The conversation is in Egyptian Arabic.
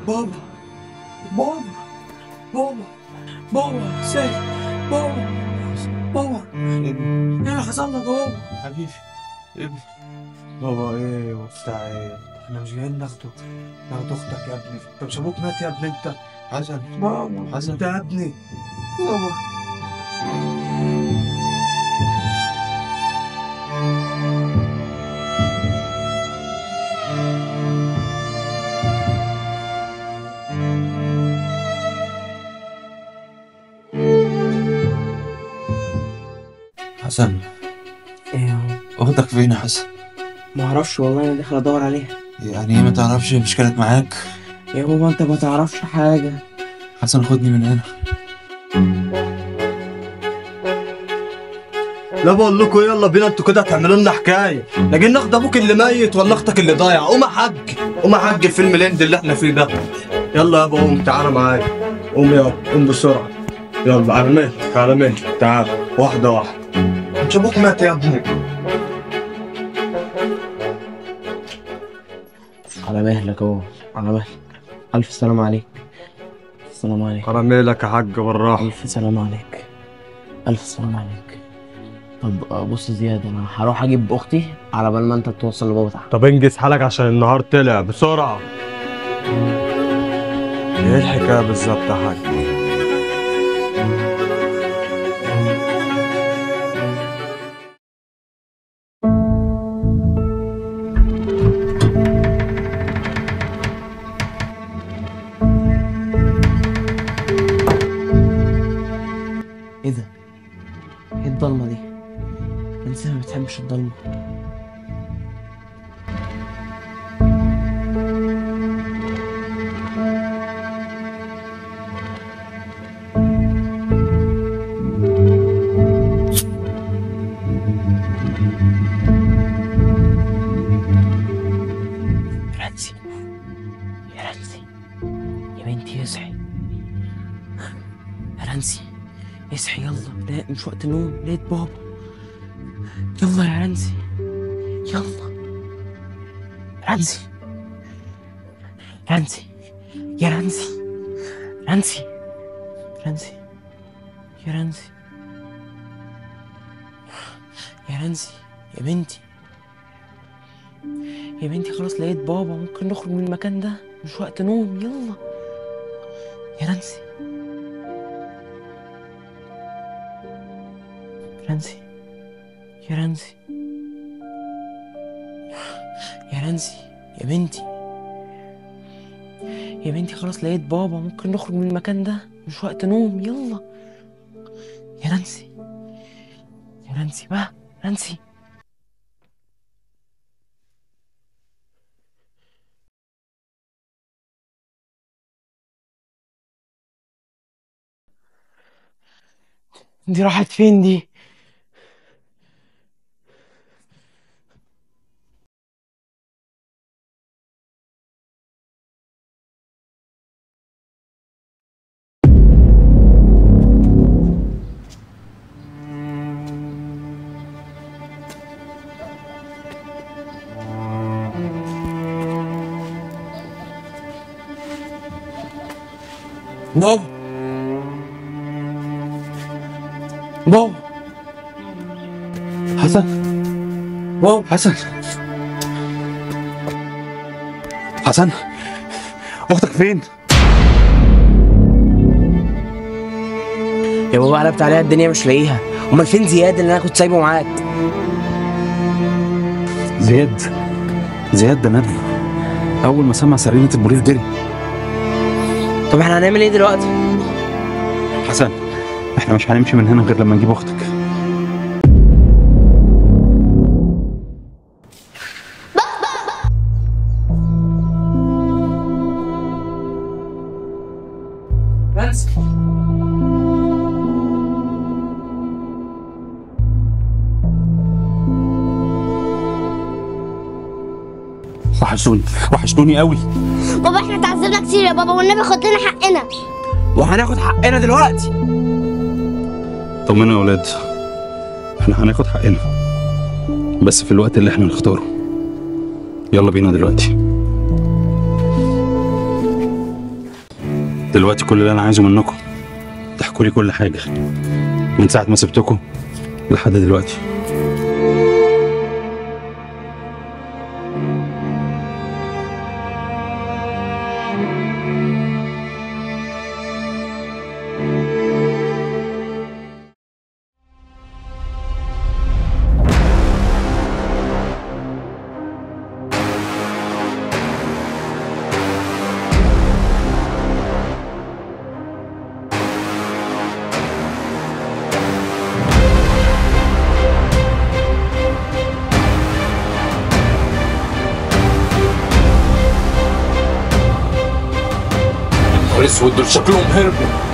بابا بابا بابا بابا سيد بابا بابا ايه اللي حصل لك يا بابا حبيبي ابني بابا ايه وبتاع ايه احنا مش جايين ناخده ناخد اختك يا ابني طب مش ابوك مات يا ابني انت حسن بابا حسن. انت يا ابني بابا حسن ايه اختك فين يا حسن ما اعرفش والله انا داخل ادور عليها يعني ايه ما تعرفش مش كانت معاك يا بابا انت ما تعرفش حاجه حسن خدني من هنا لا بقول لكم يلا بينا انتوا كده تعملوا لنا حكايه لاجين ناخد ابوك اللي ميت ولا اختك اللي ضايع قوم يا حاج قوم يا حاج الفيلم الهند اللي احنا فيه ده يلا يابا قوم تعالى معايا قوم يلا قوم بسرعه يلا على مهلك على مهلك تعال واحده واحده مش ابوك مات يا ابني على مهلك اهو على مهلك الف سلام عليك الف سلام عليك على مهلك يا حاج بالراحه الف سلام عليك الف سلام عليك طب آه، بص زياد انا هروح اجيب اختي على بال ما انت توصل لبابا تحت طب انجز حالك عشان النهار طلع بسرعه ايه الحكايه بالظبط يا حاج ايه ده ايه الضلمه دي انت ما بتحبش الضلمه يا رنسي يا رنسي يا بنتي اصحي يا رنسي اصحي يلا لا مش وقت نوم لقيت بابا يلا يا رنسي يلا رنسي رنسي يا رنسي رنسي رنسي يا رنسي يا رنسي يا بنتي يا بنتي خلاص لقيت بابا ممكن نخرج من المكان ده مش وقت نوم يلا يا رنسي رنسي يا رنسي يا رنسي يا بنتي يا بنتي خلاص لقيت بابا ممكن نخرج من المكان ده مش وقت نوم يلا يا رنسي يا رنسي بقى رنسي دي راحت فين دي بابا بابا حسن بابا حسن حسن اختك فين يا بابا قلبت عليها الدنيا مش لاقيها امال فين زياد اللي انا كنت سايبه معاك زياد زياد ده ندل اول ما سمع سرينة المريخ جري طب احنا هنعمل ايه دلوقتي حسن احنا مش هنمشي من هنا غير لما نجيب اختك رنسي وحشوني وحشتوني قوي بابا احنا اتعذبنا كتير يا بابا والنبي خد لنا حقنا وهناخد حقنا دلوقتي طمنوا يا ولاد احنا هناخد حقنا بس في الوقت اللي احنا نختاره يلا بينا دلوقتي دلوقتي كل اللي انا عايزه منكم تحكوا لي كل حاجه من ساعه ما سبتكم لحد دلوقتي نهار اسود دول شكلهم هربوا